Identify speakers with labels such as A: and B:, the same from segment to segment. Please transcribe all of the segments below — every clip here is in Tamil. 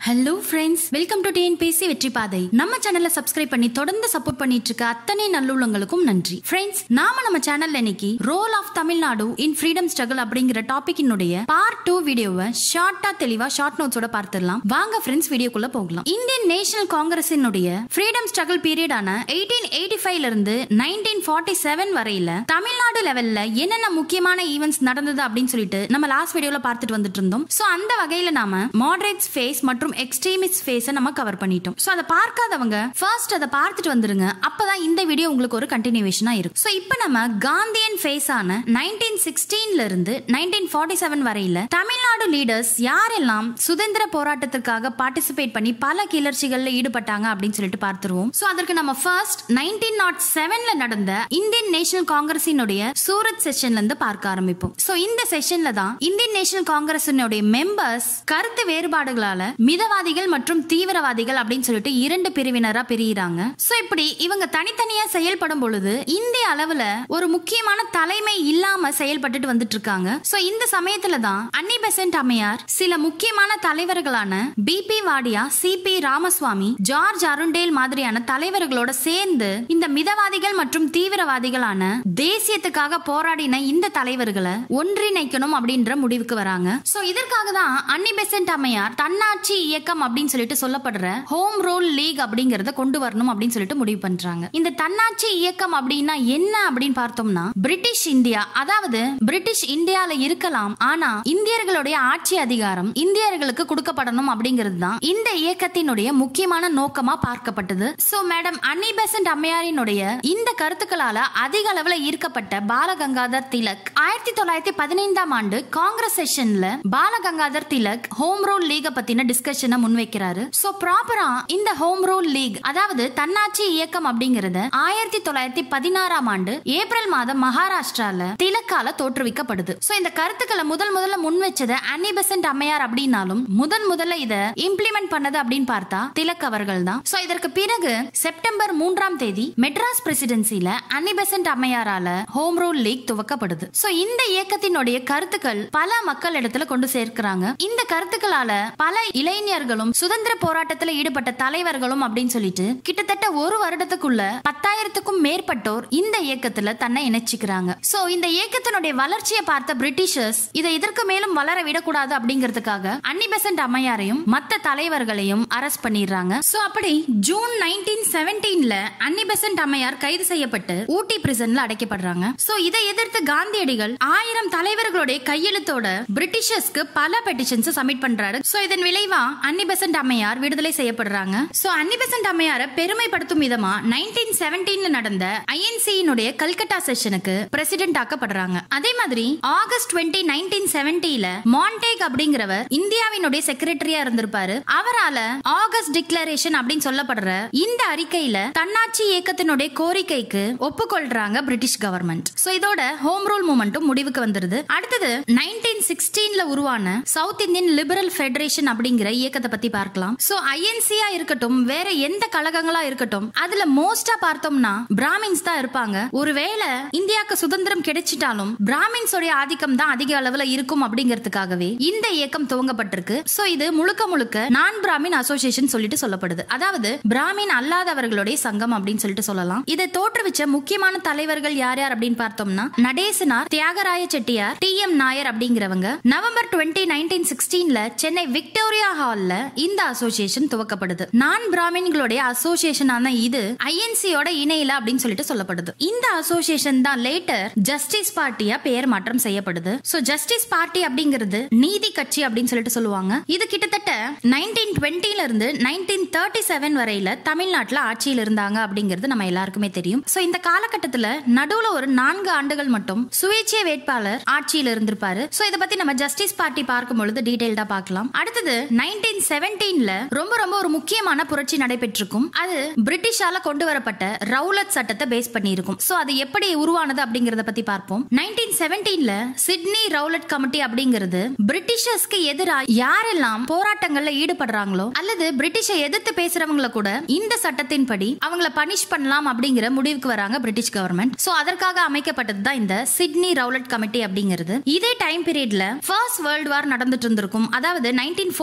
A: hello friends welcome to TNPSC வெற்றி பாதை நம்ம சேனலை சப்ஸ்கிரைப் பண்ணி தொடர்ந்து சப்போர்ட் பண்ணிட்டு இருக்க அத்தனை நல்லுள்ளங்களுக்கும் நன்றி ஃப்ரெண்ட்ஸ் நாம நம்ம சேனல்ல இன்னைக்கு role of Tamil Nadu in freedom struggle அப்படிங்கிற டாபிக்கினுடைய பார்ட் டூ வீடியோவை ஷார்ட்டா தெளிவா ஷார்ட் நோட்ஸோட பார்த்துடலாம் வாங்க ஃப்ரெண்ட்ஸ் வீடியோக்குள்ள போகலாம் இந்தியன் நேஷனல் காங்கிரசினுடைய ஃப்ரீடம் ஸ்ட்ரகிள் பீரியடான எயிட்டீன் எயிட்டி ஃபைவ்ல இருந்து நைன்டீன் ஃபார்ட்டி செவன் வரையில தமிழ்நாடு லெவல்ல என்னென்ன முக்கியமான ஈவெண்ட்ஸ் நடந்தது அப்படின்னு சொல்லிட்டு நம்ம லாஸ்ட் வீடியோல பார்த்துட்டு வந்துட்டு இருந்தோம் சோ அந்த வகையில நாம மாடரேட்ஸ் ஃபேஸ் மற்றும் எக்ஸ்ட்ரீமிஸ்ட் ஃபேஸை நம்ம கவர் பண்ணிட்டோம் சோ அதை பார்க்காதவங்க ஃபர்ஸ்ட் அதை பார்த்துட்டு வந்துருங்க அப்பதான் இந்த வீடியோ உங்களுக்கு ஒரு கண்டினியூவேஷனா இருக்கும் சோ இப்போ நம்ம காந்தியன் ஃபேஸ் ஆன நைன்டீன் சிக்ஸ்டீன்ல இருந்து நைன்டீன் ஃபார்ட்டி செவன் வரையில தமிழ்நாடு லீடர்ஸ் யாரெல்லாம் சுதந்திர போராட்டத்திற்காக பார்ட்டிசிபேட் பண்ணி பல கிளர்ச்சிகள்ல ஈடுபட்டாங்க அப்படின்னு சொல்லிட்டு பார்த்துருவோம் சோ அதற்கு நம்ம ஃபர்ஸ்ட் நைன்டீன் நாட் செவன்ல நடந்த இந்தியன் நேஷனல் காங்கிரசினுடைய சூரத் செஷன்ல இருந்து பார்க்க ஆரம்பிப்போம் சோ இந்த செஷன்ல தான் இந்தியன் நேஷனல் காங்கிரசினுடைய மெம்பர்ஸ் கருத்து வேறுபாடுகளால மிதவாதிகள் மற்றும் தீவிரவாதிகள் அப்படின்னு சொல்லிட்டு இரண்டு பிரிவினரா பிரியிறாங்க சோ இப்படி இவங்க தனித்தனியா செயல்படும் பொழுது இந்திய அளவுல ஒரு முக்கியமான தலைமை இல்லாம செயல்பட்டுட்டு வந்துட்டு இருக்காங்க சோ இந்த சமயத்துல தான் அன்னி பெசன்ட் அம்மையார் சில முக்கியமான தலைவர்களான BP Wadia CP Ramaswamy George Arundale மாதிரியான தலைவர்களோட சேர்ந்து இந்த மிதவாதிகள் மற்றும் தீவிரவாதிகளான தேசியத்துக்காக போராடின இந்த தலைவர்களை ஒன்றிணைக்கணும் அப்படின்ற முடிவுக்கு வராங்க சோ இதற்காக தான் அன்னி பெசன்ட் அம்மையார் தன்னாட்சி இயக்கம் அப்படின்னு சொல்லிட்டு சொல்லப்படுற ஹோம் ரோல் லீக் அப்படிங்கறத கொண்டு வரணும் அப்படின்னு சொல்லிட்டு முடிவு பண்றாங்க இந்த தன்னாட்சி இயக்கம் அப்படின்னா என்ன அப்படின்னு பார்த்தோம்னா பிரிட்டிஷ் இந்தியா அதாவது பிரிட்டிஷ் இந்தியால இருக்கலாம் ஆனா இந்தியர்களுடைய ஆட்சி அதிகாரம் இந்தியர்களுக்கு கொடுக்கப்படணும் அப்படிங்கிறது தான் இந்த இயக்கத்தினுடைய முக்கியமான நோக்கமா பார்க்கப்பட்டது சோ மேடம் அன்னி பெசன்ட் அம்மையாரினுடைய இந்த கருத்துக்களால அதிக அளவுல ஈர்க்கப்பட்ட பாலகங்காதர் திலக் ஆயிரத்தி தொள்ளாயிரத்தி பதினைந்தாம் ஆண்டு காங்கிரஸ் செஷன்ல Balagangadhar Tilak home rule league பத்தின டிஸ்கஷனை முன்வைக்கிறாரு சோ ப்ராப்பரா இந்த ஹோம் ரூல் லீக் அதாவது தன்னாட்சி இயக்கம் அப்படிங்கறது ஆயிரத்தி தொள்ளாயிரத்தி பதினாறாம் ஆண்டு ஏப்ரல் மாதம் மகாராஷ்டிரால திலக்கால தோற்றுவிக்கப்படுது சோ இந்த கருத்துக்களை முதல் முதல்ல முன் வச்சது அன்னி பெசன்ட் அம்மையார் அப்படின்னாலும் முதன் முதல்ல இத இம்ப்ளிமெண்ட் பண்ணது அப்படின்னு பார்த்தா திலக் அவர்கள் தான் சோ இதற்கு பிறகு செப்டம்பர் மூன்றாம் தேதி மெட்ராஸ் பிரசிடென்சில அன்னி பெசன்ட் அம்மையாரால ஹோம் ரூல் லீக் துவக்கப்படுது சோ இந்த இயக்கத்தினுடைய கருத்துக்கள் பல மக்கள் இடத்துல கொண்டு சேர்க்கிறாங்க இந்த கருத்துக்களால பல இளைஞர்களும் சுதந்திர போராட்டத்துல ஈடுபட்ட தலைவர்களும் அப்படின்னு சொல்லிட்டு கிட்டத்தட்ட ஒரு வருடத்துக்குள்ள பத்தாயிரத்துக்கும் மேற்பட்டோர் இந்த இயக்கத்துல தன்னை இணைச்சிக்கிறாங்க சோ இந்த இயக்கத்தினுடைய வளர்ச்சியை பார்த்த பிரிட்டிஷர்ஸ் இதை இதற்கு மேலும் வளர விடக்கூடாது அப்படிங்கிறதுக்காக அன்னி பெசன்ட் அம்மையாரையும் மத்த தலைவர்களையும் அரெஸ்ட் பண்ணிடுறாங்க சோ அப்படி ஜூன் நைன்டீன் செவன்டீன்ல அன்னி பெசன்ட் அம்மையார் கைது செய்யப்பட்டு ஊட்டி பிரிசன்ல அடைக்கப்படுறாங்க சோ இதை எதிர்த்து காந்தியடிகள் ஆயிரம் தலைவர்களுடைய கையெழுத்தோட பிரிட்டிஷர்ஸ்க்கு பல பெட்டிஷன்ஸ் சப்மிட் பண்றாரு சோ இதன் விளைவா அன்னி பெசன்ட் அம்மையார் விடுதலை செய்யப்படுறாங்க சோ அன்னி பெசன்ட் அம்மையார பெருமைப்படுத்தும் விதமா நைன்டீன் செவன்டீன்ல நடந்த ஐஎன்சியினுடைய கல்கட்டா செஷனுக்கு பிரசிடென்ட் ஆக்கப்படுறாங்க அதே மாதிரி ஆகஸ்ட் டுவெண்ட்டி நைன்டீன் செவன்டில மான்டேக் அப்படிங்கிறவர் இந்தியாவினுடைய செக்ரட்டரியா இருந்திருப்பாரு அவரால ஆகஸ்ட் டிக்ளரேஷன் அப்படின்னு சொல்லப்படுற இந்த அறிக்கையில தன்னாட்சி இயக்கத்தினுடைய கோரிக்கைக்கு ஒப்புக்கொள்றாங்க பிரிட்டிஷ் கவர்மெண்ட் சோ இதோட ஹோம் ரூல் மூமெண்ட்டும் முடிவுக்கு வந்துருது அடுத்தது நைன்டீன் சிக்ஸ்டீன்ல உருவான சவுத் இந்தியன் லிபரல் ஃபெடரேஷன் அப்படிங்கிற இயக்கத்தை பத்தி பார்க்கலாம் சோ ஐஎன்சியா இருக்கட்டும் வேற எந்த கழகங்களா இருக்கட்டும் அதுல மோஸ்டா பார்த்தோம்னா பிராமின்ஸ் தான் இருப்பாங்க ஒருவேளை இந்தியாவுக்கு சுதந்திரம் கிடைச்சிட்டாலும் பிராமின்ஸ் உடைய ஆதிக்கம் தான் அதிக அளவுல இருக்கும் அப்படிங்கிறதுக்காகவே இந்த இயக்கம் துவங்கப்பட்டிருக்கு சோ இது முழுக்க முழுக்க நான் பிராமின் அசோசியேஷன் சொல்லிட்டு சொல்லப்படுது அதாவது பிராமின் அல்லாதவர்களுடைய சங்கம் அப்படின்னு சொல்லிட்டு சொல்லலாம் இதை தோற்றுவிச்ச முக்கியமான தலைவர்கள் யார் யார் அப்படின்னு பார்த்தோம்னா நடேசனார் தியாகராய செட்டியார் டி எம் நாயர் அப்படிங்கிறவங்க நவம்பர் டுவெண்ட்டி நைன்டீன் சிக்ஸ்டீன்ல சென்னை விக்டோரியா ஹால்ல இந்த அசோசியேஷன் துவக்கப்படுது நான் பிராமின்களுடைய அசோசியேஷனான இது ஐஎன்சியோட இணையில அப்படின்னு சொல்லிட்டு சொல்லப்படுது இந்த அசோசியேஷன் தான் லேட்டர் ஜஸ்டிஸ் பார்ட்டியா பெயர் மாற்றம் செய்யப்படுது சோ ஜஸ்டிஸ் பார்ட்டி அப்படிங்கிறது நீதி கட்சி அப்படின்னு சொல்லிட்டு சொல்லுவாங்க இது கிட்டத்தட்ட நைன்டீன் டுவெண்ட்டில இருந்து நைன்டீன் தேர்ட்டி செவன் வரையில தமிழ்நாட்டுல ஆட்சியில் இருந்தாங்க அப்படிங்கிறது நம்ம எல்லாருக்குமே தெரியும் சோ இந்த காலகட்டத்துல நடுவுல ஒரு நான்கு ஆண்டுகள் மட்டும் சுயேட்சை வேட்பாளர் ஆட்சியில் இருந்திருப்பாரு சோ இத பத்தி நம்ம ஜஸ்டிஸ் பார்ட்டி பார்க்கும் பொழுது டீடைல்டா பார்க்கலாம் அடுத்தது நைன்டீன் செவன்டீன்ல ரொம்ப ரொம்ப ஒரு முக்கியமான புரட்சி நடைபெற்றிருக்கும் அது பிரிட்டிஷால கொண்டு வரப்பட்ட ரவுலட் சட்டத்தை பேஸ் பண்ணி இருக்கும் சோ அது எப்படி உருவானது அப்படிங்கறத பத்தி பார்ப்போம் நைன்டீன் செவன்டீன்ல சிட்னி ரவுலட் கமிட்டி அப்படிங்கிறது பிரிட்டிஷர்ஸ்க்கு எதிராக யாரெல்லாம் போராட்டங்கள்ல ஈடுபடுறாங்களோ அல்லது பிரிட்டிஷை எதிர்த்து பேசுறவங்கள கூட இந்த சட்டத்தின்படி அவங்கள பனிஷ் பண்ணலாம் அப்படிங்கிற முடிவுக்கு வராங்க பிரிட்டிஷ் கவர்மெண்ட் சோ அதற்காக அமைக்கப்பட்டது தான் இந்த சிட்னி ரவுலட் கமிட்டி அப்படிங்கிறது இதே டைம் பீரியட்ல ஃபர்ஸ்ட் வேர்ல்ட் வார் நடந்துட்டு இருந்திருக்கும் அதாவது நைன்டீன் ஃபோர்டீன்ல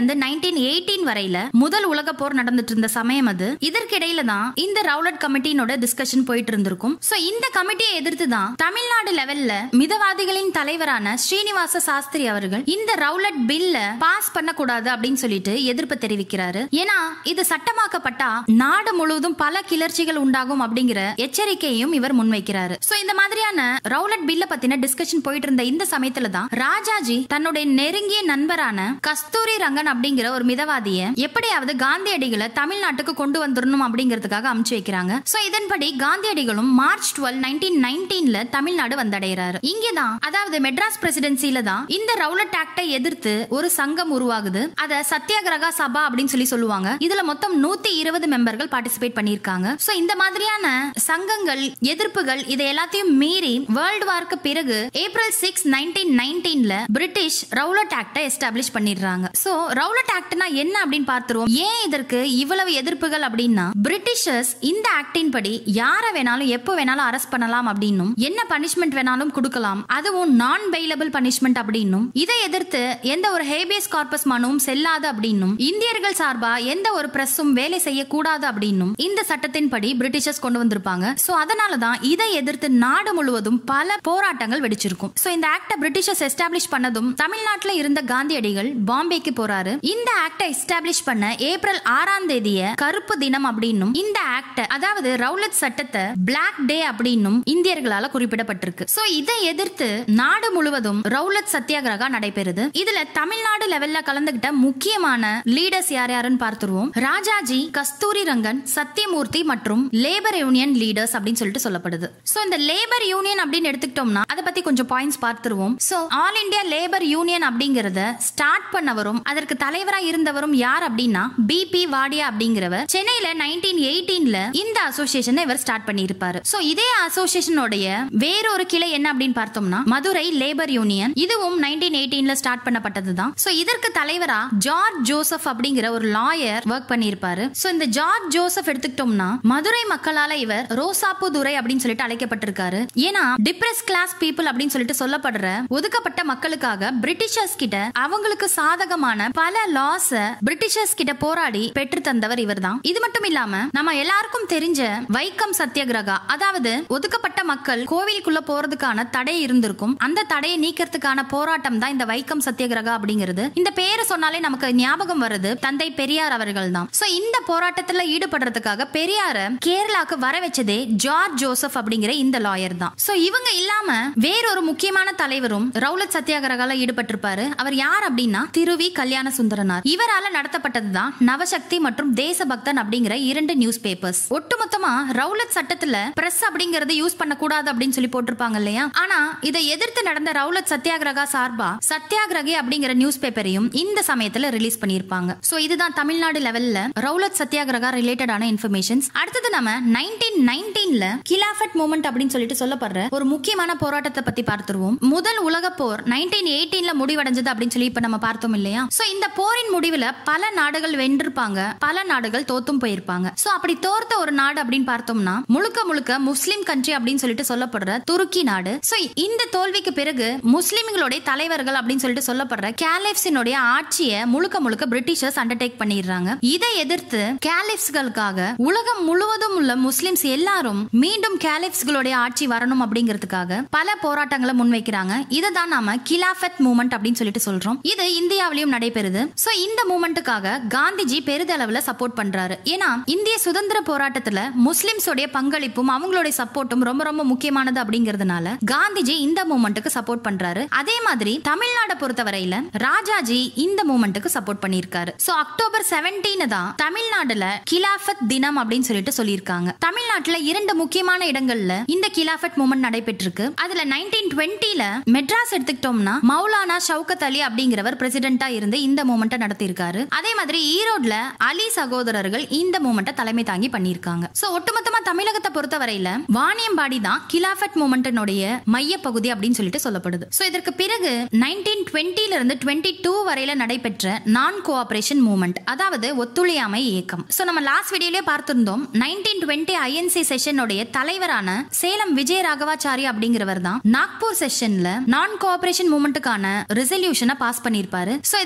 A: இருந்து நைன்டீன் எயிட்டீன் வரையில முதல் உலக போர் நடந்துட்டு இருந்த சமயம் அது இதற்கிடையில தான் இந்த ரவுலட் கமிட்டினோட டிஸ்கஷன் போயிட்டு இருந்திருக்கும் சோ இந்த கமிட்டியை எதிர்த்து தான் தமிழ்நாடு லெவல்ல மிதவாதிகளின் தலைவரான ஸ்ரீனிவாச சாஸ்திரி அவர்கள் இந்த ரவுலட் பில்ல பாஸ் பண்ணக்கூடாது அப்படின்னு சொல்லிட்டு எதிர்ப்பு தெரிவிக்கிறாரு ஏன்னா இது சட்டமாக்கப்பட்டா நாடு முழுவதும் பல கிளர்ச்சிகள் உண்டாகும் அப்படிங்கிற எச்சரிக்கையும் இவர் முன்வைக்கிறாரு சோ இந்த மாதிரியான ரவுலட் பில்ல பத்தின டிஸ்கஷன் போயிட்டு இருந்த இந்த சமயத்துல தான் ராஜாஜி தன்னுடைய நெருங்கிய நண்பரான கஸ்தூரி ரங்கன் அப்படிங்கிற ஒரு மிதவாதிய எப்படியாவது காந்தியடிகளை தமிழ்நாட்டுக்கு கொண்டு வந்துடணும் அப்படிங்கிறதுக்காக அமுச்சு வைக்கிறாங்க சோ இதன்படி காந்தியடிகளும் மார்ச் டுவெல் நைன்டீன் நைன்டீன்ல தமிழ்நாடு வந்தடைகிறாரு இங்கதான் அதாவது மெட்ராஸ் பிரசிடென்சில தான் இந்த ரவுலட் ஆக்டை எதிர்த்து ஒரு சங்கம் உருவாகுது அத சத்தியாகிரகா சபா அப்படின்னு சொல்லி சொல்லுவாங்க இதுல மொத்தம் நூத்தி இருபது மெம்பர்கள் பார்ட்டிசிபேட் பண்ணிருக்காங்க சோ இந்த மாதிரியான சங்கங்கள் எதிர்ப்புகள் இதை எல்லாத்தையும் மீறி வேர்ல்டு வார்க்கு பிறகு ஏப்ரல் சிக்ஸ் நைன்டீன் நைன்டீன்ல பிரிட்டிஷ் ரவுலட் ஆக்டை எஸ்டாப்ளிஷ் பண்ணிடுறாங்க சோ ரவுலட் ஆக்ட்னா என்ன அப்படின்னு பார்த்துருவோம் ஏன் இதற்கு இவ்வளவு எதிர்ப்புகள் அப்படின்னா பிரிட்டிஷர்ஸ் இந்த ஆக்டின் படி யாரை வேணாலும் எப்போ வேணாலும் அரெஸ்ட் பண்ணலாம் அப்படின்னும் என்ன பனிஷ்மெண்ட் வேணாலும் கொடுக்கலாம் அதுவும் நான் பெயிலபிள் பனிஷ்மெண்ட் அப்படின்னும் இதை எதிர்த்து எந்த ஒரு ஹேபியஸ் கார்பஸ் மனுவும் செல்லாது அப்படின்னும் இந்தியர்கள் சார்பா எந்த ஒரு பிரஸும் வேலை செய்யக்கூடாது அப்படின்னும் இந்த சட்டத்தின்படி பிரிட்டிஷர்ஸ் கொண்டு வந்திருப்பாங்க சோ அதனால தான் இதை எதிர்த்து நாடு முழுவதும் பல போராட்டங்கள் வெடிச்சிருக்கும் சோ இந்த ஆக்டை பிரிட்டிஷர்ஸ் எஸ்டாப்ளிஷ் பண்ணதும் தமிழ்நாட்டுல இருந்த காந்தியடிகள் பாம்பேக்கு போறாரு இந்த ஆக்டை எஸ்டாப்ளிஷ் பண்ண ஏப்ரல் ஆறாம் தேதிய கருப்பு தினம் அப்படின்னும் இந்த ஆக்ட அதாவது ரவுலட் சட்டத்தை பிளாக் டே அப்படின்னும் இந்தியர்களால குறிப்பிடப்பட்டிருக்கு சோ இதை எதிர்த்து நாடு முழுவதும் ரவுலட் சத்தியாகிரகா நடைபெறுது இதுல தமிழ்நாடு லெவல்ல கலந்துகிட்ட முக்கியமான லீடர்ஸ் யார் யாருன்னு பார்த்துருவோம் ராஜாஜி கஸ்தூரி ரங்கன் சத்தியமூர்த்தி மற்றும் லேபர் யூனியன் லீடர்ஸ் அப்படின்னு சொல்லிட்டு சொல்லப்படுது சோ இந்த லேபர் யூனியன் அப்படின்னு எடுத்துக்கிட்டோம்னா அதை பத்தி கொஞ்சம் பாயிண்ட்ஸ் பார்த்துருவோம் so all India labour union அப்படிங்கறத ஸ்டார்ட் பண்ணவரும் அதற்கு தலைவரா இருந்தவரும் யார் அப்படின்னா பிபி வாடியா அப்படிங்கிறவர் சென்னையில நைன்டீன் எயிட்டீன்ல இந்த அசோசியேஷனை இவர் ஸ்டார்ட் பண்ணியிருப்பாரு சோ இதே அசோசியேஷனோடைய வேறொரு கிளை என்ன அப்படின்னு பார்த்தோம்னா மதுரை லேபர் யூனியன் இதுவும் நைன்டீன் எயிட்டீன்ல ஸ்டார்ட் பண்ணப்பட்டதுதான் சோ இதற்கு தலைவரா ஜார்ஜ் ஜோசப் அப்படிங்கிற ஒரு லாயர் ஒர்க் பண்ணியிருப்பாரு சோ இந்த ஜார்ஜ் ஜோசப் எடுத்துக்கிட்டோம்னா மதுரை மக்களால இவர் ரோசாப்பு துரை அப்படின்னு சொல்லிட்டு அழைக்கப்பட்டிருக்காரு ஏன்னா டிப்ரெஸ் கிளாஸ் பீப்புள் அப்படின்னு சொல்லிட்டு சொல்லப்படுற ஒதுக்கப்பட்ட மக்களுக்காக பிரிட்டிஷர்ஸ் கிட்ட அவங்களுக்கு சாதகமான பல லாஸ் பிரிட்டிஷர்ஸ் கிட்ட போராடி பெற்று தந்தவர் இவர்தான் இது மட்டும் இல்லாம நம்ம எல்லாருக்கும் தெரிஞ்ச வைக்கம் சத்தியாகிரகா அதாவது ஒதுக்கப்பட்ட மக்கள் கோவிலுக்குள்ள போறதுக்கான தடை இருந்திருக்கும் அந்த தடையை நீக்கிறதுக்கான போராட்டம் தான் இந்த வைக்கம் சத்தியாகிரகா அப்படிங்கிறது இந்த பேரை சொன்னாலே நமக்கு ஞாபகம் வருது தந்தை பெரியார் அவர்கள் தான் சோ இந்த போராட்டத்துல ஈடுபடுறதுக்காக பெரியார கேரளாக்கு வர வச்சதே ஜார்ஜ் ஜோசப் அப்படிங்கிற இந்த லாயர் தான் சோ இவங்க இல்லாம வேறொரு முக்கியமான தலைவரும் ரவுலட் சத்தியாகிரகால ஈடுபட்டிருப்பாரு அவர் யார் அப்படின்னா திருவி கல்யாண சுந்தரனார் இவரால நடத்தப்பட்டதுதான் நவசக்தி மற்றும் தேசபக்தன் அப்படிங்கிற இரண்டு நியூஸ் பேப்பர்ஸ் ஒட்டுமொத்தமா ரவுலட் சட்டத்துல பிரஸ் அப்படிங்கறது யூஸ் பண்ணக்கூடாது அப்படின்னு சொல்லி போட்டிருப்பாங்க இல்லையா ஆனா இதை எதிர்த்து நடந்த ரவுலட் சத்தியாகிரகா சார்பா சத்தியாகிரகி அப்படிங்கிற நியூஸ் பேப்பரையும் இந்த சமயத்துல ரிலீஸ் பண்ணியிருப்பாங்க சோ இதுதான் தமிழ்நாடு லெவல்ல ரவுலட் சத்தியாகிரகா ரிலேட்டடான இன்ஃபர்மேஷன்ஸ் அடுத்தது நம்ம நைன்டீன் நைன்டீன்ல கிலாஃபட் மூமெண்ட் அப்படின்னு சொல்லிட்டு சொல்லப்படுற ஒரு முக்கியமான போராட்டத்தை பத்தி பார்த்துருவோம் முதல் உலக போர் நைன்டீன் எயிட்டீன்ல முடிவடைஞ்சது அப்படின்னு சொல்லி இப்ப நம்ம பார்த்தோம் இல்லையா சோ இந்த போரின் முடிவுல பல நாடுகள் வென்றிருப்பாங்க பல நாடுகள் தோத்தும் போயிருப்பாங்க சோ அப்படி தோர்த்த ஒரு நாடு அப்படின்னு பார்த்தோம்னா முழுக்க முழுக்க முஸ்லிம் கண்ட்ரி அப்படின்னு சொல்லிட்டு சொல்லப்படுற துருக்கி நாடு சோ இந்த தோல்விக்கு பிறகு முஸ்லிம்களுடைய தலைவர்கள் அப்படின்னு சொல்லிட்டு சொல்லப்படுற கேலிப்ஸினுடைய ஆட்சியை முழுக்க முழுக்க பிரிட்டிஷர்ஸ் அண்டர்டேக் பண்ணிடுறாங்க இதை எதிர்த்து கேலிப்ஸ்களுக்காக உலகம் முழுவதும் உள்ள முஸ்லிம்ஸ் எல்லாரும் மீண்டும் கேலிப்ஸ்களுடைய ஆட்சி வரணும் அப்படிங்கிறதுக்காக பல போராட்டங்களை முன்வைக்கிறாங்க இதை தான் நாம கிலாஃபத் மூமெண்ட் அப்படின்னு சொல்லிட்டு சொல்றோம் இது இந்தியாவிலையும் நடைபெறுது சோ இந்த மூமெண்ட்டுக்காக காந்திஜி பெரிதளவுல சப்போர்ட் பண்றாரு ஏன்னா இந்திய சுதந்திர போராட்டத்துல முஸ்லிம்ஸோடைய பங்களிப்பும் அவங்களுடைய சப்போர்ட்டும் ரொம்ப ரொம்ப முக்கியமானது அப்படிங்கிறதுனால காந்திஜி இந்த மூமெண்ட்டுக்கு சப்போர்ட் பண்றாரு அதே மாதிரி தமிழ்நாடை பொறுத்தவரையில ராஜாஜி இந்த மூமெண்ட்டுக்கு சப்போர்ட் பண்ணியிருக்காரு சோ அக்டோபர் 17 தான் தமிழ்நாடுல கிலாஃபத் தினம் அப்படின்னு சொல்லிட்டு சொல்லியிருக்காங்க தமிழ்நாட்டுல இரண்டு முக்கியமான இடங்கள்ல இந்த கிலாஃபத் மூமெண்ட் நடைபெற்றிருக்கு அதுல நைன்டீன் டுவெண்ட்டில மெட்ராஸ் எடுத்துக்கிட்டோம்னா மௌலானா ஷவுகத் அலி அப்படிங்கிறவர் பிரசிடென்டா இருந்து இந்த மூமெண்ட்டை நடத்தியிருக்காரு அதே மாதிரி ஈரோட்ல அலி சகோதரர்கள் இந்த மூமெண்ட்டை தலைமை தாங்கி பண்ணியிருக்காங்க சோ ஒட்டுமொத்தமா தமிழகத்தை பொறுத்தவரையில வாணியம்பாடி தான் கிலாஃபட் மூமெண்ட்டினுடைய மைய பகுதி அப்படின்னு சொல்லிட்டு சொல்லப்படுது சோ இதற்கு பிறகு நைன்டீன் டுவெண்ட்டில இருந்து டுவெண்ட்டி டூ வரையில நடைபெற்ற நான் கோஆபரேஷன் மூமெண்ட் அதாவது ஒத்துழையாமை இயக்கம் சோ நம்ம லாஸ்ட் வீடியோலயே பார்த்திருந்தோம் நைன்டீன் டுவெண்ட்டி ஐஎன்சி செஷனுடைய தலைவரான சேலம் விஜய ராகவாச்சாரி அப்படிங்கிறவர் தான் நாக்பூர் செஷன்ல நான் கோஆபரேஷன் மூமெண்ட்டுக்கான ரெசல்யூஷனை பாஸ் பண்ணியிருப்பாரு சோ இதன்படி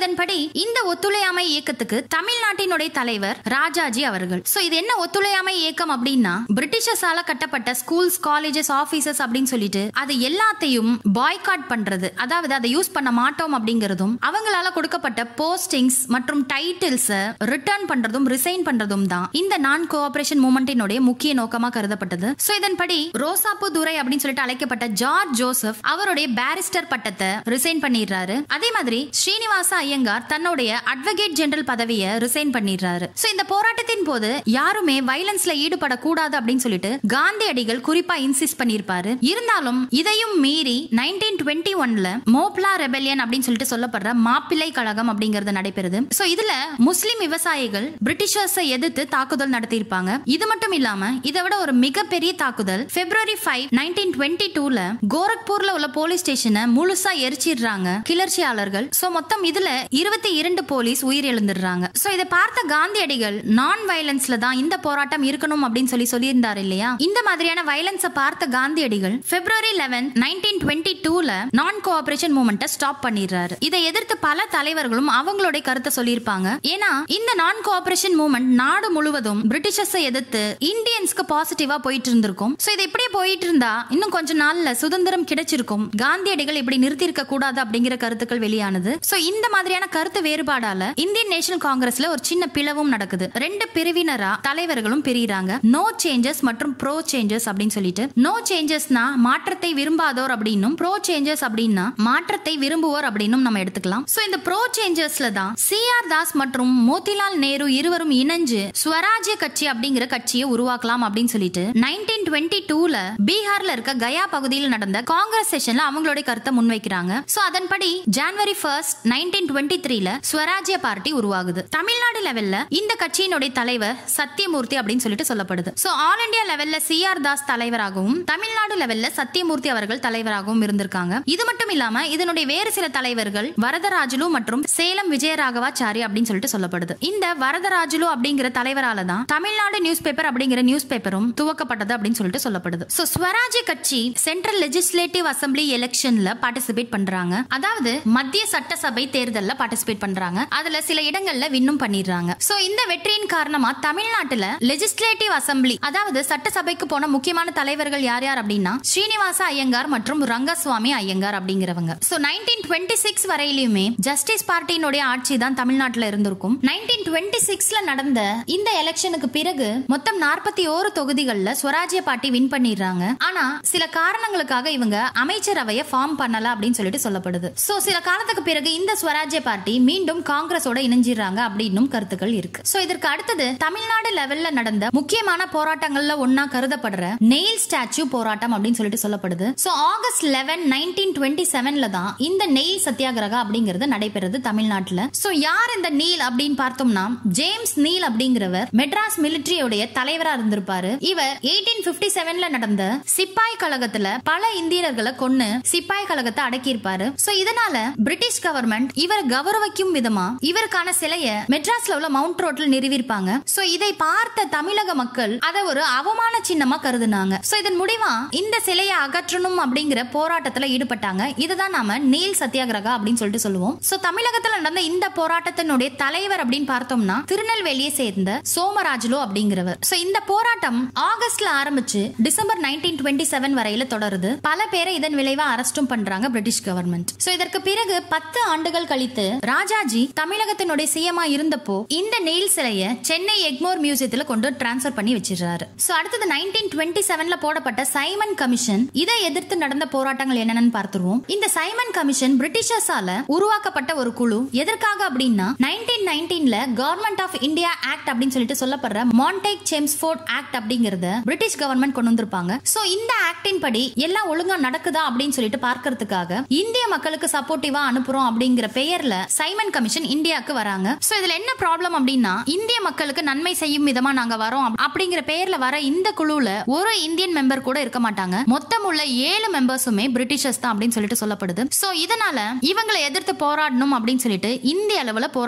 A: இந்த ஒத்துழையாமை இயக்கத்துக்கு தமிழ்நாட்டினுடைய தலைவர் ராஜாஜி அவர்கள் சோ இது என்ன ஒத்துழையாமை இயக்கம் அப்படின்னா பிரிட்டிஷர்ஸால கட்டப்பட்ட ஸ்கூல்ஸ் காலேஜஸ் ஆபீசஸ் அப்படின்னு சொல்லிட்டு அது எல்லாத்தையும் பாய்காட் பண்றது அதாவது அதை யூஸ் பண்ண மாட்டோம் அப்படிங்கறதும் அவங்களால கொடுக்கப்பட்ட போஸ்டிங்ஸ் மற்றும் டைட்டில்ஸ் ரிட்டர்ன் பண்றதும் ரிசைன் பண்றதும் தான் இந்த நான் கோஆபரேஷன் மூமெண்டினுடைய முக்கிய நோக்கமா கருதப்பட்டது சோ இதன்படி ரோசாப்பு துரை அப்படின்னு சொல்லிட்டு அழைக்கப்பட்ட ஜார்ஜ் ஜோசப் அவருடைய பாரிஸ்டர் பட்டத்தை ரிசைன் பண்ணிடுறாரு அதே மாதிரி ஸ்ரீனிவாச ஐயங்கார் தன்னுடைய அட்வொகேட் ஜெனரல் பதவியை ரிசைன் பண்ணிடுறாரு சோ இந்த போராட்டத்தின் போது யாருமே வயலன்ஸ்ல ஈடுபடக்கூடாது அப்படின்னு சொல்லிட்டு காந்தியடிகள் குறிப்பா இன்சிஸ்ட் பண்ணியிருப்பாரு இருந்தாலும் இதையும் மீறி நைன்டீன் டுவெண்ட்டி ஒன்ல மோப்லா ரெபெலியன் அப்படின்னு சொல்லிட்டு சொல்லப்படுற மாப்பிள்ளை கழகம் அப்படிங்கிறது நடைபெறுது சோ இதுல முஸ்லிம் விவசாயிகள் பிரிட்டிஷர்ஸை எதிர்த்து தாக்குதல் நடத்தியிருப்பாங்க இது மட்டும் இல்லாம இதை விட ஒரு மிகப்பெரிய தாக்குதல் பிப்ரவரி ஃபைவ் நைன்டீன் டுவெண்ட்டி டூல கோரக்பூர்ல உள்ள போலீஸ் ஸ்டேஷனை முழுசா எரிச்சிடுறாங்க கிளர்ச்சியாளர்கள் சோ மொத்தம் இதுல இருபத்தி இரண்டு போலீஸ் உயிரிழந்துடுறாங்க சோ இதை பார்த்த காந்தியடிகள் நான் வயலன்ஸ்ல தான் இந்த போராட்டம் இருக்கணும் அப்படின்னு சொல்லி சொல்லியிருந்தார் இல்லையா இந்த மாதிரியான வயலன்ஸை பார்த்த காந்தியடிகள் பிப்ரவரி லெவன் நைன்டீன் டுவெண்ட்டி டூல நான் கோஆபரேஷன் மூமெண்ட்டை ஸ்டாப் பண்ணிடுறாரு இதை எதிர்த்து பல தலைவர்களும் அவங்களுடைய கருத்தை சொல்லியிருப்பாங்க ஏன்னா இந்த நான் கோஆபரேஷன் மூமெண்ட் நாடு முழுவதும் பிரிட்டிஷர்ஸை எதிர்த்து இந்தியன்ஸ்க்கு பாசிட்டிவா போயிட்டு இருந்திருக்கும் சோ இது இப்படியே போயிட்டு இருந்தா இன்னும் கொஞ்ச நாள்ல சுதந்திரம் கிடைச்சிருக்கும் காந்தியடிகள் இப்படி நிறுத்தி இருக்க கூடாது அப்படிங்கிற கருத்துக்கள் வெளியானது சோ இந்த மாதிரியான கருத்து வேறுபாடால இந்தியன் நேஷனல் காங்கிரஸ்ல ஒரு சின்ன பிளவும் நடக்குது ரெண்டு பிரிவினரா தலைவர்களும் பிரிகிறாங்க நோ சேஞ்சஸ் மற்றும் ப்ரோ சேஞ்சஸ் அப்படின்னு சொல்லிட்டு நோ சேஞ்சஸ்னா மாற்றத்தை விரும்பாதோர் அப்படின்னும் ப்ரோ சேஞ்சஸ் அப்படின்னா மாற்றத்தை விரும்புவோர் அப்படின்னும் நம்ம எடுத்துக்கலாம் சோ இந்த ப்ரோ சேஞ்சஸ்ல தான் சி ஆர் தாஸ் மற்றும் மோதிலால் நேரு இருவரும் இணைஞ்சு ஸ்வராஜ்ய கட்சி அப்படிங்கிற கட்சியை உருவாக்கலாம் அப்படின்னு சொல்லிட்டு நைன்டீன் டுவெண்ட்டி டூல பீகார்ல இருக்க கயா பகுதியில் நடந்த காங்கிரஸ் செஷன்ல அவங்களுடைய கருத்தை முன்வைக்கிறாங்க சோ அதன்படி ஜனவரி ஃபர்ஸ்ட் நைன்டீன் டுவெண்ட்டி த்ரீல ஸ்வராஜ்ய பார்ட்டி உருவாகுது தமிழ்நாடு லெவல்ல இந்த கட்சியினுடைய தலைவர் சத்தியமூர்த்தி அப்படின்னு சொல்லிட்டு சொல்லப்படுது சோ ஆல் இந்தியா லெவல்ல சி ஆர் தாஸ் தலைவராகவும் தமிழ்நாடு லெவல்ல சத்தியமூர்த்தி அவர்கள் தலைவராகவும் இருந்திருக்காங்க இது மட்டும் இல்லாம இதனுடைய வேறு சில தலைவர்கள் வரதராஜுலு மற்றும் சேலம் விஜயராகவாச்சாரி அப்படின்னு சொல்லிட்டு சொல்லப்படுது இந்த வரதராஜுலு அப்படிங்கிற தலைவரால தான் தமிழ்நாடு நியூஸ் பேப்பர் அப்படிங்கிற நியூஸ் பேப்பரும் துவக்கப்பட்டது அப்படின்னு சொல்லிட்டு சொல்லப்படுது சோ ஸ்வராஜ்ய கட்சி சென்ட்ரல் லெஜிஸ்லேட்டிவ் அசம்பிளி எலெக்ஷன்ல பார்ட்டிசிபேட் பண்றாங்க அதாவது மத்திய சட்டசபை தேர்தல்ல பார்ட்டிசிபேட் பண்றாங்க அதுல சில இடங்கள்ல வின்னும் பண்ணிடுறாங்க சோ இந்த வெற்றியின் காரணமா தமிழ்நாட்டுல லெஜிஸ்லேட்டிவ் அசம்பிளி அதாவது சட்டசபைக்கு போன முக்கியமான தலைவர்கள் யார் யார் அப்படின்னா ஸ்ரீனிவாச ஐயங்கார் மற்றும் ரங்கசுவாமி ஐயங்கார் அப்படிங்கிறவங்க சோ நைன்டீன் டுவெண்ட்டி சிக்ஸ் வரையிலுமே ஜஸ்டிஸ் பார்ட்டியினுடைய ஆட்சி தான் தமிழ்நாட்டுல இருந்திருக்கும் நைன்டீன் டுவெண்ட்டி சிக்ஸ்ல நடந்த இந்த எலெக்ஷனுக்கு பிறகு மொத்தம் நாற்பத்தி ஓரு தொகுதிகள்ல ஸ்வராஜ்ய பார்ட்டி வின் பண்ணிடுறாங்க ஆனா சில காரணங்களுக்காக இவங்க அமைச்சரவையை ஃபார்ம் பண்ணல அப்படின்னு சொல்லிட்டு சொல்லப்படுது சோ சில காலத்துக்கு பிறகு இந்த ஸ்வராஜ்ய பார்ட்டி மீண்டும் காங்கிரஸோட இணைஞ்சிடுறாங்க அப்படின்னும் கருத்துக்கள் இருக்கு சோ இதற்கு அடுத்தது தமிழ்நாடு லெவல்ல நடந்த முக்கியமான போராட்டங்கள்ல ஒன்னா கருதப்படுற நெயில் ஸ்டாச்சு போராட்டம் அப்படின்னு சொல்லிட்டு சொல்லப்படுது so August eleven nineteen twenty செவன்ல தான் இந்த நெயில் சத்தியாகிரகா அப்படிங்கிறது நடைபெறுது தமிழ்நாட்டுல சோ யார் இந்த நீல் அப்படின்னு பார்த்தோம்னா ஜேம்ஸ் நீல் அப்படிங்கிறவர் மெட்ராஸ் மிலிட்டரியோடைய தலைவரா இருந்திருப்பாரு இவர் எயிட்டீன் பிப்டி செவன்ல நடந்த சிப்பாய் கழகத்துல பல இந்தியர்களை கொன்னு சிப்பாய் கழகத்தை அடக்கியிருப்பாரு சோ இதனால பிரிட்டிஷ் கவர்மெண்ட் இவர் கௌரவிக்கும் விதமா இவருக்கான சிலைய மெட்ராஸ்ல உள்ள மவுண்ட் ரோட்ல நிறுவிருப்பாங்க சோ இதை பார்த்த தமிழக மக்கள் அதை ஒரு அவமான சின்னமா கருதுனாங்க சோ இதன் முடிவா இந்த சிலையை அகற்றணும் அப்படிங்கிற போராட்டத்துல ஈடுபட்டாங்க இதுதான் நாம நீல் சத்தியாகிரகா அப்படின்னு சொல்லிட்டு சொல்லுவோம் சோ தமிழகத்துல நடந்த இந்த போராட்டத்தினுடைய தலைவர் அப்படின்னு பார்த்தோம்னா திருநெல்வேலியை சேர்ந்த சோமராஜுலு அப்படிங்கிறவர் சோ இந்த போராட்டம் ஆகஸ்ட்ல ஆரம்பிச்சு டிசம்பர் நைன்டீன் டுவெண்ட்டி செவன் வரையில தொடருது பல பேரை இதன் விளைவா அரெஸ்டும் பண்றாங்க பிரிட்டிஷ் கவர்மெண்ட் சோ இதற்கு பிறகு பத்து ஆண்டுகள் கழித்து ராஜாஜி தமிழகத்தினுடைய சிஎம்ஆ இருந்தப்போ இந்த நெயில் சிலைய சென்னை எக்மோர் மியூசியத்துல கொண்டு டிரான்ஸ்பர் பண்ணி வச்சிடுறாரு சோ அடுத்தது நைன்டீன் டுவெண்ட்டி செவன்ல போடப்பட்ட சைமன் கமிஷன் இதை எதிர்த்து நடந்த போராட்டங்கள் என்னென்னு பார்த்துருவோம் இந்த சைமன் கமிஷன் பிரிட்டிஷர்ஸால உருவாக்கப்பட்ட ஒரு குழு எதற்காக அப்படின்னா நைன்டீன் நைன்டீன்ல கவர்மெண்ட் ஆஃப் இந்தியா ஆக்ட் அப்படின்னு சொல்லிட்டு சொல்லப்படுற மான்டேக் சேம்ஸ்போர்ட் ஆக்ட் அப்படிங்கறத பிரிட்டிஷ் கவர்மெண்ட் கொண்டு வந்திருப்பாங்க சோ இந்த ஆக்டின் படி எல்லாம் ஒழுங்கா நடக்குதா அப்படின்னு சொல்லிட்டு பார்க்கறதுக்காக இந்திய மக்களுக்கு சப்போர்ட்டிவா அனுப்புறோம் அப்படிங்கிற பெயர்ல சைமன் கமிஷன் இந்தியாவுக்கு வராங்க சோ இதுல என்ன ப்ராப்ளம் அப்படின்னா இந்திய மக்களுக்கு நன்மை செய்யும் விதமா நாங்க வரோம் அப்~ அப்படிங்கிற பெயர்ல வர இந்த குழுல ஒரு இந்தியன் மெம்பர் கூட இருக்க மாட்டாங்க மொத்தம் உள்ள ஏழு மெம்பர்ஸுமே பிரிட்டிஷர்ஸ் தான் அப்படின்னு சொல்லிட்டு சொல்லப்படுது சோ இதனால இவங்களை எதிர்த்து போராடணும் அப்படின்னு சொல்லிட்டு இந்திய அளவுல போராட்டங்கள் வெடிக்குது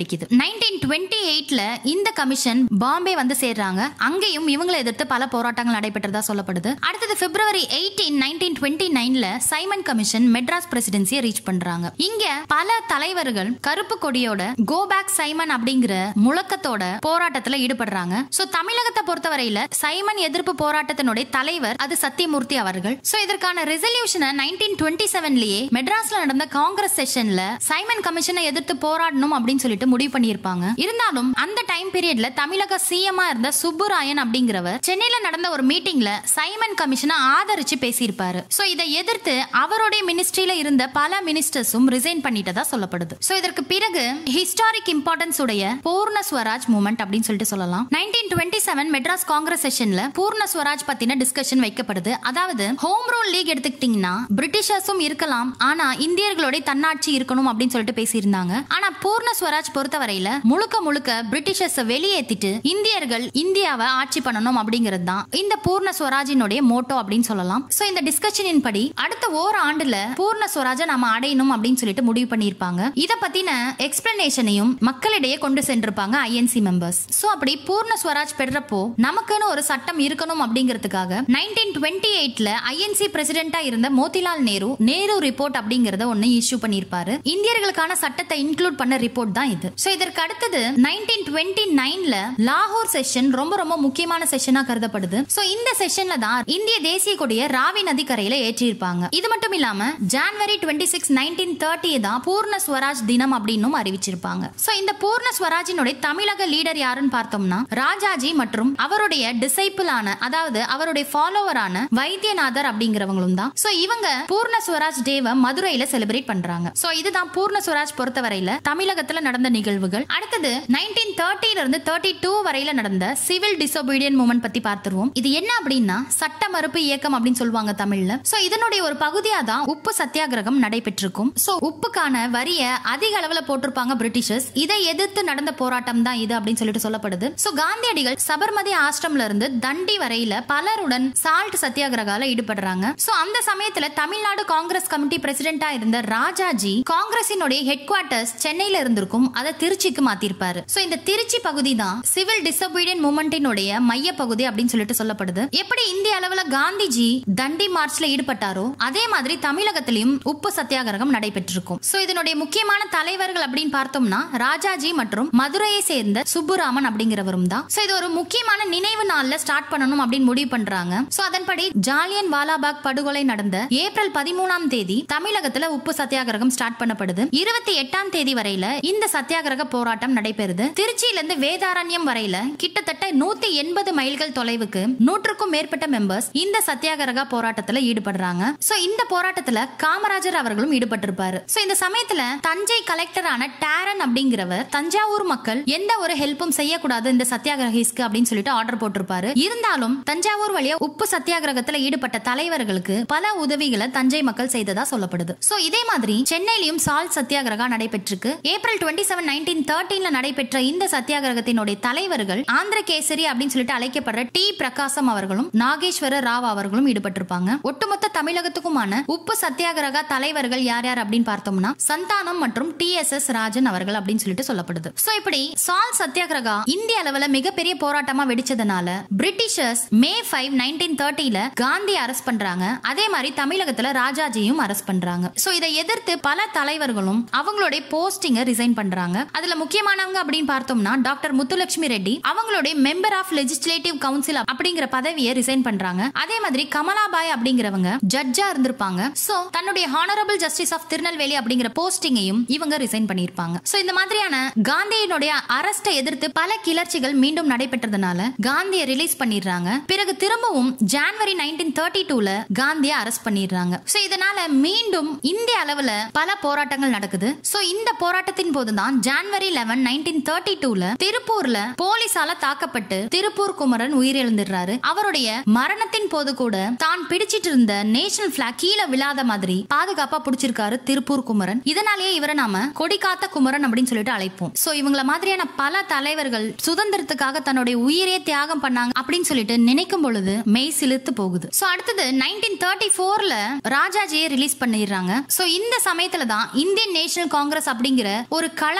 A: வெடிக்குது நைன்டீன் டுவெண்ட்டி எயிட்ல இந்த கமிஷன் பாம்பே வந்து சேர்றாங்க அங்கேயும் இவங்களை எதிர்த்து பல போராட்டங்கள் நடைபெற்றதா சொல்லப்படுது அடுத்தது பிப்ரவரி எயிட்டீன் நைன்டீன் டுவெண்ட்டி நைன்ல சைமன் கமிஷன் மெட்ராஸ் பிரசிடென்சியை ரீச் பண்றாங்க இங்க பல தலைவர்கள் கருப்பு கொடியோட கோ பேக் சைமன் அப்படிங்கிற முழக்கத்தோட போராட்டத்துல ஈடுபடுறாங்க சோ தமிழகத்தை பொறுத்தவரையில சைமன் எதிர்ப்பு போராட்டத்தினுடைய தலைவர் அது சத்தியமூர்த்தி அவர்கள் சோ இதற்கான ரெசல்யூஷனை நைன்டீன் டுவெண்ட்டி செவன்லயே மெட்ராஸ்ல நடந்த காங்கிரஸ் செஷன்ல சைமன் கமிஷனை எதிர்த்து போராடணும் அப்படின்னு சொல்லிட்டு முடிவு பண்ணியிருப்பாங்க இருந்தாலும் அந்த டைம் பீரியட்ல தமிழக சிஎம் இருந்த சுப்புராயன் அப்படிங்கிறவர் சென்னையில நடந்த ஒரு மீட்டிங்ல சைமன் கமிஷனை ஆதரிச்சு பேசியிருப்பாரு சோ இதை எதிர்த்து அவருடைய மினிஸ்ட்ரியில இருந்த பல மினிஸ்டர்ஸும் ரிசைன் பண்ணிட்டதா சொல்லப்படுது சோ இதற்கு பிறகு ஹிஸ்டாரிக் இம்பார்ட்டன்ஸ் உடைய பூர்ண ஸ்வராஜ் மூமெண்ட் அப்படின்னு சொல்லிட்டு சொல்லலாம் nineteen twenty seven Madras Congress செஷன்ல பூர்ண ஸ்வராஜ் பத்தின டிஸ்கஷன் வைக்கப்படுது அதாவது ஹோம் ரூல் லீக் எடுத்துக்கிட்டீங்கன்னா பிரிட்டிஷர்ஸும் இருக்கலாம் ஆனா இந்தியர்களோட தன்னாட்சி இருக்கணும் அப்படின்னு சொல்லிட்டு பேசியிருந்தாங்க ஆனா பூர்ண ஸ்வராஜ் பொறுத்தவரையில முழுக்க முழுக்க பிரிட்டிஷர்ஸ் வெளியேத்திட்டு இந்தியர்கள் இந்தியாவை ஆட்சி பண்ணணும் அப்படிங்கிறது தான் இந்த பூர்ண ஸ்வராஜினுடைய மோட்டோ அப்படின்னு சொல்லலாம் சோ இந்த டிஸ்கஷனின் படி அடுத்த ஓர் ஆண்டுல பூர்ண ஸ்வராஜை நாம அடையணும் அப்படின்னு சொல்லிட்டு முடிவு பண்ணியிருப்பாங்க இத பத்தின எக்ஸ்பிளனேஷனையும் மக்களிடையே கொண்டு சென்றிருப்பாங்க ஐஎன்சி மெம்பர்ஸ் சோ அப்படி பூர்ண ஸ்வராஜ் பெறப்போ நமக்குன்னு ஒரு சட்டம் இருக்கணும் அப்படிங்கிறதுக்காக நைன்டீன் டுவெண்ட்டி எயிட்ல ஐஎன்சி பிரசிடென்டா இருந்த மோதிலால் நேரு நேரு ரிப்போர்ட் அப்படிங்கறத ஒன்னு இஷ்யூ பண்ணிருப்பாரு இந்தியர்களுக்கான சட்டத்தை இன்க்ளூட் பண்ண ரிப்போர்ட் தான் இது சோ இதற்கு அடுத்தது நைன்டீன் டுவெண்ட்டி நைன்ல லாகூர் செஷன் ரொம்ப ரொம்ப முக்கியமான செஷனா கருதப்படுது சோ இந்த செஷன்ல தான் இந்திய தேசிய கொடிய ராவி நதி கரையில ஏற்றியிருப்பாங்க இது மட்டும் இல்லாம January twenty six nineteen thirty தான் பூர்ண ஸ்வராஜ் தினம் அப்படின்னும் அறிவிச்சிருப்பாங்க சோ இந்த பூர்ண ஸ்வராஜினுடைய தமிழக லீடர் யாருன்னு பார்த்தோம்னா ராஜாஜி மற்றும் அவருடைய டிசைபிளான அதாவது அவருடைய ஃபாலோவரான வைத்தியநாதர் அப்படிங்கிறவங்களும் தான் சோ இவங்க பூர்ண ஸ்வராஜ் டேவை மதுரையில செலிப்ரேட் பண்றாங்க சோ இதுதான் பூர்ண ஸ்வராஜ் பொறுத்தவரையில தமிழகத்துல நடந்த நிகழ்வுகள் அடுத்தது நைன்டீன் தேர்ட்டில இருந்து தேர்ட்டி டூ வரையில நடந்த சிவில் டிசோபீடியன் மூமெண்ட் பத்தி பார்த்துருவோம் இது என்ன அப்படின்னா சட்ட மறுப்பு இயக்கம் அப்படின்னு சொல்லுவாங்க தமிழ்ல சோ இதனுடைய ஒரு பகுதியா தான் உப்பு சத்தியாகிரகம் நடைபெற்றிருக்கும் சோ உப்புக்கான வரிய அதிக அளவுல போட்டிருப்பாங்க பிரிட்டிஷர்ஸ் இதை எதிர்த்து நடந்த போராட்டம் தான் இது அப்படின்னு சொல்லிட்டு சொல்லப்படுது சோ காந்தியடிகள் சபர்மதி ஆசிரம்ல இருந்து தண்டி வரையில பலருடன் சால்ட் சத்தியாகிரகால ஈடுபடுறாங்க சோ அந்த சமயத்துல தமிழ்நாடு காங்கிரஸ் கமிட்டி பிரசிடென்டா இருந்த ராஜாஜி காங்கிரசினுடைய ஹெட் குவார்டர்ஸ் சென்னையில இருந்திருக்கும் அதை திருச்சிக்கு மாத்திருப்பாரு சோ இந்த திருச்சி பகுதி தான் சிவில் டிசோபீடியன் மூமெண்டினுடைய மைய பகுதி அப்படின்னு சொல்லிட்டு சொல்லப்படுது எப்படி இந்திய அளவுல காந்திஜி தண்டி மார்ச்ல ஈடுபட்டாரோ அதே மாதிரி தமிழகத்திலையும் உப்பு சத்தியாகிரகம் நடைபெற்றிருக்கும் சோ இதனுடைய முக்கியமான தலைவர்கள் அப்படின்னு பார்த்தோம்னா ராஜாஜி மற்றும் மதுரையை சேர்ந்த சுப்புராமன் அப்படிங்கிறவரும் தான் சோ இது ஒரு முக்கியமான நினைவு நாள்ல ஸ்டார்ட் பண்ணணும் அப்படின்னு முடிவு பண்றாங்க சோ அதன்படி ஜாலியன் வாலாபாக் படுகொலை நடந்த ஏப்ரல் பதிமூணாம் தேதி தமிழகத்துல உப்பு சத்தியாகிரகம் ஸ்டார்ட் பண்ணப்படுது இருபத்தி எட்டாம் தேதி வரையில இந்த சத்தியாகிரக போராட்டம் நடைபெறுது திருச்சியில இருந்து வேதாரண்யம் வரையில கிட்டத்தட்ட நூத்தி எண்பது மைல்கள் தொலைவுக்கு நூற்றுக்கும் மேற்பட்ட மெம்பர்ஸ் இந்த சத்தியாகிரக போராட்டத்துல ஈடுபடுறாங்க சோ இந்த போராட்டத்துல காமராஜர் அவர்களும் ஈடுபட்டிருப்பாரு சோ இந்த சமயத்துல தஞ்சை கலெக்டரான டேரன் அப்படிங்கிறவர் தஞ்சாவூர் மக்கள் எந்த ஒரு ஹெல்ப்பும் செய்யக்கூடாது இந்த சத்தியாகிரகிஸ்க்கு அப்படின்னு சொல்லிட்டு ஆர்டர் போட்டிருப்பாரு இருந்தாலும் தஞ்சாவூர் வழியா உப்பு சத்தியாகிரகத்துல ஈடுபட்ட தலைவர்களுக்கு பல உதவிகளை தஞ்சை மக்கள் செய்ததா சொல்லப்படுது சோ இதே மாதிரி சென்னையிலும் சால்ட் சத்தியாகிரகா நடைபெற்றிருக்கு ஏப்ரல் டுவெண்ட்டி செவன் நைன்டீன் தேர்ட்டீன்ல நடைபெற்ற இந்த சத்தியாகிரகத்தினுடைய தலைவர்கள் ஆந்திர கேசரி அப்படின்னு சொல்லிட்டு அழைக்கப்படுற டி பிரகாசம் அவர்களும் நாகேஸ்வர ராவ் அவர்களும் ஈடுபட்டிருப்பாங்க ஒட்டுமொத்த தமிழகத்துக்குமான உப்பு சத்தியாகிரக தலைவர்கள் யார் யார் அப்படின்னு பார்த்தோம்னா சந்தானம் மற்றும் டி எஸ் எஸ் ராஜன் அவர்கள் அப்படின்னு சொல்லிட்டு சொல்லப்படுது சோ இப்படி சால் சத்தியாகிரகா இந்திய அளவுல மிகப்பெரிய போராட்டமா வெடிச்சதுனால பிரிட்டிஷர்ஸ் மே ஃபைவ் நைன்டீன் தேர்ட்டில காந்தி அரெஸ்ட் பண்றாங்க அதே மாதிரி தமிழகத்துல ராஜாஜியும் அரெஸ்ட் பண்றாங்க சோ இதை எதிர்த்து பல தலைவர்களும் அவங்களுடைய போஸ்டிங்க ரிசைன் பண்றாங்க அதுல முக்கியமானவங்க அப்படின்னு பார்த்தோம்னா டாக்டர் முத்துலட்சுமி ரெட்டி அவங்களுடைய மெம்பர் ஆஃப் லெஜிஸ்லேட்டிவ் கவுன்சில் அப்படிங்கிற பதவியை ரிசைன் பண்றாங்க அதே மாதிரி கமலாபாய் அப்படிங்கிறவங்க ஜட்ஜா இருந்திருப்பாங்க சோ தன்னுடைய ஹானரபிள் ஜஸ்டிஸ் ஆஃப் திருநெல்வேலி அப்படிங்கிற போஸ்டிங்கையும் இவங்க ரிசைன் பண்ணிருப்பாங்க சோ இந்த மாதிரியான காந்தியினுடைய அரஸ்டை எதிர்த்து பல கிளர்ச்சிகள் மீண்டும் நடைபெற்றதுனால காந்தியை ரிலீஸ் பண்ணிடுறாங்க பிறகு திரும்பவும் ஜான்வரி நைன்டீன் தேர்ட்டி டூல காந்தியை அரெஸ்ட் பண்ணிடுறாங்க சோ இதனால மீண்டும் இந்திய அளவுல பல போராட்டங்கள் நடக்குது சோ இந்த போராட்டத்தின் போதுதான் ஜான்வரி லெவன் நைன்டீன் தேர்ட்டி டூல திருப்பூர்ல போலீசால தாக்கப்பட்டு திருப்பூர் குமரன் உயிரிழந்துடுறாரு அவருடைய மரணத்தின் போது கூட தான் பிடிச்சிட்டு இருந்த நேஷனல் பிளாக் கீழே விழாத மாதிரி பாதுகாப்பா பிடிச்சிருக்காரு திருப்பூர் குமரன் இதனாலேயே இவரை நாம கொடிகாத்த குமரன் அப்படின்னு சொல்லிட்டு அழைப்போம் சோ இவங்கள மாதிரியான பல தலைவர்கள் சுதந்திரத்துக்காக தன்னுடைய உயிரே தியாகம் பண்ணாங்க அப்படின்னு சொல்லிட்டு நினைக்கும் பொழுது மெய் சிலிர்த்து போகுது சோ அடுத்தது நைன்டீன் தேர்ட்டி ஃபோர்ல ராஜாஜியை ரிலீஸ் பண்ணிடுறாங்க சோ இந்த சமயத்துல தான் இந்தியன் நேஷனல் காங்கிரஸ் அப்படிங்கிற ஒரு கழகம்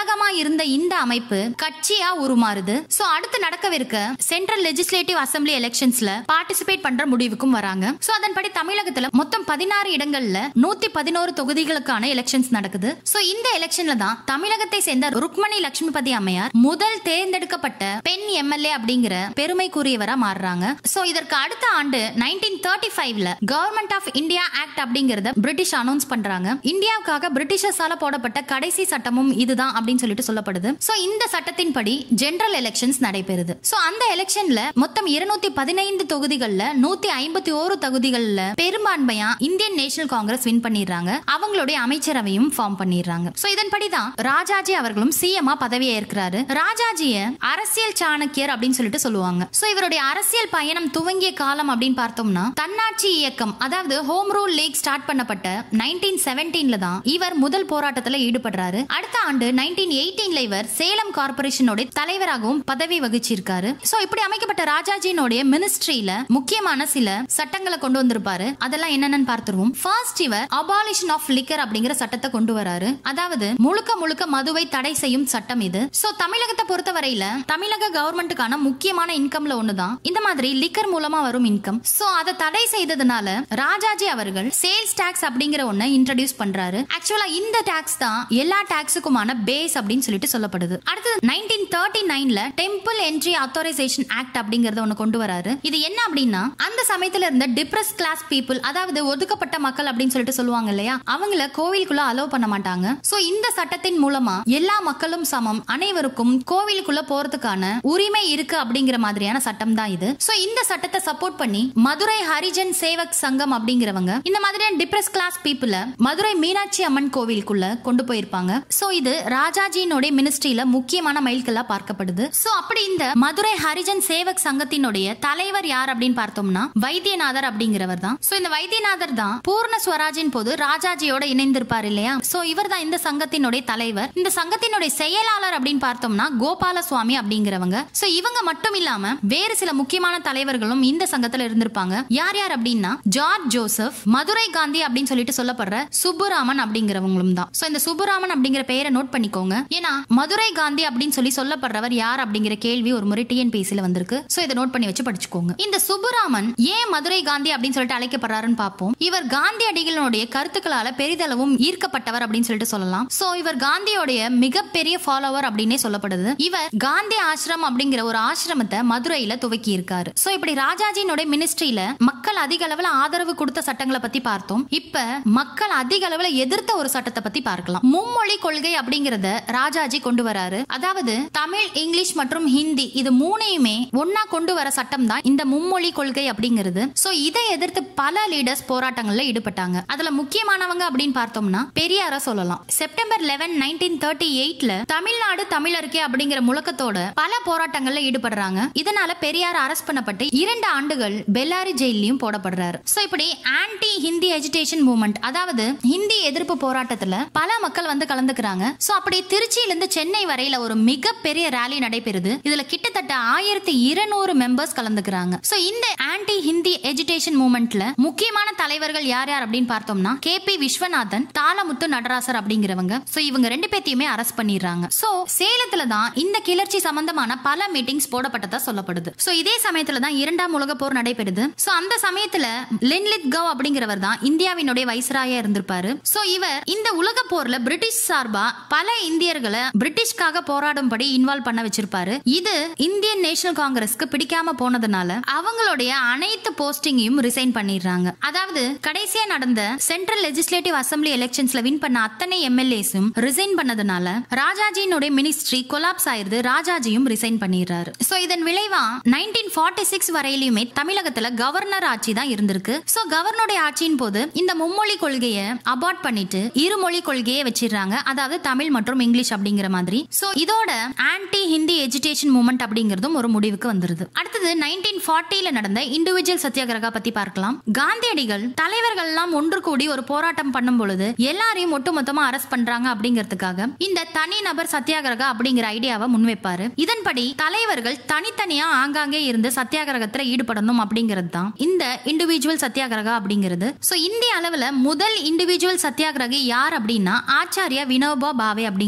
A: கழகமா இருந்த இந்த அமைப்பு கட்சியா உருமாறுது சோ அடுத்து நடக்கவிருக்க சென்ட்ரல் லெஜிஸ்லேட்டிவ் அசம்பிளி எலெக்ஷன்ஸ்ல பார்ட்டிசிபேட் பண்ற முடிவுக்கும் வராங்க சோ அதன்படி தமிழகத்துல மொத்தம் பதினாறு இடங்கள்ல நூத்தி பதினோரு தொகுதிகளுக்கான எலெக்ஷன்ஸ் நடக்குது சோ இந்த எலெக்ஷன்ல தான் தமிழகத்தை சேர்ந்த ருக்மணி லட்சுமிபதி அம்மையார் முதல் தேர்ந்தெடுக்கப்பட்ட பெண் எம்எல்ஏ அப்படிங்கிற பெருமைக்குரியவரா மாறுறாங்க சோ இதற்கு அடுத்த ஆண்டு நைன்டீன் தேர்ட்டி ஃபைவ்ல கவர்மெண்ட் ஆஃப் இந்தியா ஆக்ட் அப்படிங்கறத பிரிட்டிஷ் அனௌன்ஸ் பண்றாங்க இந்தியாவுக்காக பிரிட்டிஷர்ஸால போடப்பட்ட கடைசி சட்டமும் இதுதான் அப்படின்னு சொல்லிட்டு சொல்லப்படுது சோ இந்த சட்டத்தின்படி ஜெனரல் எலெக்ஷன்ஸ் நடைபெறுது சோ அந்த எலெக்ஷன்ல மொத்தம் இருநூத்தி பதினைந்து தொகுதிகள்ல நூத்தி ஐம்பத்தி ஓரு தொகுதிகள்ல பெரும்பான்மையா இந்தியன் நேஷனல் காங்கிரஸ் வின் பண்ணிடுறாங்க அவங்களுடைய அமைச்சரவையும் ஃபார்ம் பண்ணிடுறாங்க சோ இதன்படி தான் ராஜாஜி அவர்களும் சிஎம்ஆ பதவியை ஏற்கிறாரு ராஜாஜிய அரசியல் சாணக்கியர் அப்படின்னு சொல்லிட்டு சொல்லுவாங்க சோ இவருடைய அரசியல் பயணம் துவங்கிய காலம் அப்படின்னு பார்த்தோம்னா தன்னாட்சி இயக்கம் அதாவது ஹோம் ரூல் லீக் ஸ்டார்ட் பண்ணப்பட்ட நைன்டீன் செவன்டீன்ல தான் இவர் முதல் போராட்டத்துல ஈடுபடுறாரு அடுத்த ஆண்டு நைன்டீன் எயிட்டீன்ல இவர் சேலம் கார்பரேஷனோட தலைவராகவும் பதவி வகிச்சிருக்காரு சோ இப்படி அமைக்கப்பட்ட ராஜாஜியினுடைய மினிஸ்ட்ரியில முக்கியமான சில சட்டங்களை கொண்டு வந்திருப்பாரு அதெல்லாம் என்னென்னு பார்த்துருவோம் ஃபர்ஸ்ட் இவர் அபாலிஷன் ஆஃப் லிக்கர் அப்படிங்கிற சட்டத்தை கொண்டு வராரு அதாவது முழுக்க முழுக்க மதுவை தடை செய்யும் சட்டம் இது சோ தமிழகத்தை பொறுத்தவரையில தமிழக கவர்மெண்ட்டுக்கான முக்கியமான இன்கம்ல ஒண்ணுதான் இந்த மாதிரி லிக்கர் மூலமா வரும் இன்கம் சோ அதை தடை செய்ததுனால ராஜாஜி அவர்கள் சேல்ஸ் டாக்ஸ் அப்படிங்கிற ஒண்ண இன்ட்ரடியூஸ் பண்றாரு ஆக்சுவலா இந்த டாக்ஸ் தான் எல்லா டாக்ஸுக்குமான பேஸ் அப்படின்னு சொல்லிட்டு சொல்லப்படுது அடுத்தது நைன்டீன் தேர்ட்டி நைன்ல டெம்பிள் என்ட்ரி அத்தாரைசேஷன் ஆக்ட் அப்படிங்கறத ஒண்ணு கொண்டு வராரு இது என்ன அப்படின்னா அந்த சமயத்துல இருந்த டிப்ரஸ் கிளாஸ் பீப்புள் அதாவது ஒதுக்கப்பட்ட மக்கள் அப்படின்னு சொல்லிட்டு சொல்லுவாங்க இல்லையா அவங்கள கோவிலுக்குள்ள அலோவ் பண்ண மாட்டாங்க சோ இந்த சட்டத்தின் மூலமா எல்லா மக்களும் சமம் அனைவருக்கும் கோவிலுக்குள்ள போறதுக்கான உரிமை இருக்கு அப்படிங்கிற மாதிரியான சட்டம் தான் இது சோ இந்த சட்டத்தை சப்போர்ட் பண்ணி மதுரை ஹரிஜன் சேவக் சங்கம் அப்படிங்கிறவங்க இந்த மாதிரியான டிப்ரஸ் கிளாஸ் பீப்புள மதுரை மீனாட்சி அம்மன் கோவிலுக்குள்ள கொண்டு போயிருப்பாங்க சோ இது ராஜாஜியினுடைய மினிஸ்ட்ரியில முக்கியமான மைல்கல்லா பார்க்கப்படுது சோ அப்படி இந்த மதுரை ஹரிஜன் சேவக் சங்கத்தினுடைய தலைவர் யார் அப்படின்னு பார்த்தோம்னா வைத்தியநாதர் அப்படிங்கிறவர் தான் சோ இந்த வைத்தியநாதர் தான் பூர்ண ஸ்வராஜின் போது ராஜாஜியோட இணைந்திருப்பார் இல்லையா சோ இவர் தான் இந்த சங்கத்தினுடைய தலைவர் இந்த சங்கத்தினுடைய செயலாளர் அப்படின்னு பார்த்தோம்னா கோபால சுவாமி அப்படிங்கிறவங்க சோ இவங்க மட்டும் இல்லாம வேறு சில முக்கியமான தலைவர்களும் இந்த சங்கத்துல இருந்திருப்பாங்க யார் யார் அப்படின்னா ஜார்ஜ் ஜோசப் மதுரை காந்தி அப்படின்னு சொல்லிட்டு சொல்லப்படுற சுப்புராமன் அப்படிங்கிறவங்களும் தான் சோ இந்த சுப்புராமன் அப்படிங்கிற பெயரை நோட் பண்ணிக்கோங்க ஏன்னா மதுரை காந்தி அப்படின்னு சொல்லி சொல்லப்படுறவர் யார் அப்படிங்கிற கேள்வி ஒரு முறை டிஎன்பிசில வந்திருக்கு சோ இதை நோட் பண்ணி வச்சு படிச்சுக்கோங்க இந்த சுப்புராமன் ஏன் மதுரை காந்தி அப்படின்னு சொல்லிட்டு அழைக்கப்படுறாருன்னு பார்ப்போம் இவர் காந்தியடிகளுடைய கருத்துக்களால பெரிதளவும் ஈர்க்கப்பட்டவர் அப்படின்னு சொல்லிட்டு சொல்லலாம் சோ இவர் காந்தியோடைய மிகப்பெரிய ஃபாலோவர் அப்படின்னே சொல்லப்படுது இவர் காந்தி ஆசிரம் அப்படிங்கிற ஒரு ஆசிரமத்தை மதுரையில துவக்கி இருக்காரு சோ இப்படி ராஜாஜியினுடைய மினிஸ்ட்ரியில மக்கள் அதிக அளவுல ஆதரவு கொடுத்த சட்டங்களை பத்தி பார்த்தோம் இப்ப மக்கள் அதிக அளவுல எதிர்த்த ஒரு சட்டத்தை பத்தி பார்க்கலாம் மும்மொழி கொள்கை அப்படிங்கறத ராஜாஜி கொண்டு வராரு அதாவது தமிழ் இங்கிலீஷ் மற்றும் ஹிந்தி இது மூணையுமே ஒன்னா கொண்டு வர சட்டம் தான் இந்த மும்மொழி கொள்கை அப்படிங்கிறது சோ இதை எதிர்த்து பல லீடர்ஸ் போராட்டங்கள்ல ஈடுபட்டாங்க அதுல முக்கியமானவங்க அப்படின்னு பார்த்தோம்னா பெரியார சொல்லலாம் செப்டம்பர் லெவன் நைன்டீன் தேர்ட்டி எயிட்ல தமிழ்நாடு தமிழருக்கே அப்படிங்கிற முழக்கத்தோட பல போராட்டங்கள்ல ஈடுபடுறாங்க இதனால பெரியார் அரஸ்ட் பண்ணப்பட்டு இரண்டு ஆண்டுகள் பெல்லாரி ஜெயிலையும் போடப்படுறாரு சோ இப்படி ஆன்டி ஹிந்தி எஜுகேஷன் மூவ்மெண்ட் அதாவது ஹிந்தி எதிர்ப்பு போராட்டத்துல பல மக்கள் வந்து கலந்துக்கிறாங்க சோ அப்படி திருச்சியில இருந்து சென்னை வரையில ஒரு மிகப்பெரிய ரேலி நடைபெறுது இதுல கிட்டத்தட்ட ஆயிரத்தி இருநூறு மெம்பர்ஸ் கலந்துக்கிறாங்க சோ இந்த ஆன்டி ஹிந்தி எஜுகேஷன் மூவ்மெண்ட்ல முக்கியமான தலைவர்கள் யார் யார் அப்படின்னு பார்த்தோம்னா கே பி விஸ்வநாதன் தாளமுத்து நடராசர் அப்படிங்கிறவங்க சோ இவங்க ரெண்டு பேத்தையுமே அரெஸ்ட் பண்ணிடுறாங்க சோ சேலத்துல தான் இந்த கிளர்ச்சி சம்பந்தமான பல மீட்டிங்ஸ் போடப்பட்டதா சொல்லப்படுது சோ இதே சமயத்துல தான் இரண்டாம் உலக போர் நடைபெறுது சோ அந்த சமயத்துல லின்லித் கவ் அப்படிங்கிறவர் தான் இந்தியாவினுடைய வைஸ்ராயா இருந்திருப்பாரு சோ இவர் இந்த உலக போர்ல பிரிட்டிஷ் சார்பா பல இந்தியர்களை பிரிட்டிஷ்காக போராடும்படி இன்வால்வ் பண்ண வச்சிருப்பாரு இது இந்தியன் நேஷனல் காங்கிரஸ்க்கு பிடிக்காம போனதுனால அவங்களுடைய அனைத்து போஸ்டிங்கையும் ரிசைன் பண்ணிடுறாங்க அதாவது கடைசியா நடந்த சென்ட்ரல் லெஜிஸ்லேட்டிவ் அசம்பிளி எலெக்ஷன்ஸ்ல வின் பண்ண அத்தனை எம்எல்ஏஸும் ரிசைன் பண்ணதுனால ராஜாஜியினுடைய மினிஸ்ட்ரி கொலாப்ஸ் ஆயிருது ராஜாஜியும் ரிசைன் பண்ணிடுறாரு சோ இதன் விளைவா நைன்டீன் ஃபார்ட்டி சிக்ஸ் வரையிலுமே தமிழகத்துல கவர்னர் ஆட்சி தான் இருந்திருக்கு சோ கவர்னருடைய ஆட்சியின் போது இந்த மும்மொழி கொள்கையை அபார்ட் பண்ணிட்டு இருமொழி கொள்கையை வச்சிடுறாங்க அதாவது தமிழ் மற்றும் இங்கிலீஷ் அப்படிங்கிற மாதிரி சோ இதோட ஆன்டி ஹிந்தி எஜுகேஷன் மூவ்மெண்ட் அப்படிங்கிறதும் ஒரு முடிவுக்கு வந்துருது அடுத்தது நைன்டீன் ஃபார்ட்டில நடந்த இண்டிவிஜுவல் சத்தியாகிரகா பத்தி பார்க்கலாம் காந்தியடிகள் தலைவர்கள் எல்லாம் ஒன்று கூடி ஒரு போராட்டம் பண்ணும் பொழுது எல்லாரையும் ஒட்டுமொத்தமா அரெஸ்ட் பண்றாங்க அப்படிங்கிறதுக்காக இந்த தனி நபர் சத்தியாகிரகா அப்படிங்கிற ஐடியாவை முன்வைப்பாரு இதன்படி தலைவர்கள் தனித்தனியா ஆங்காங்கே இருந்து சத்தியாகிரகத்துல ஈடுபடணும் அப்படிங்கிறது தான் இந்த இண்டிவிஜுவல் சத்தியாகிரகா அப்படிங்கிறது சோ இந்திய அளவுல முதல் இண்டிவிஜுவல் சத்தியாகிரகி யார் அப்படின்னா ஆச்சாரியா வினோபா பாவே அப்படிங்கிற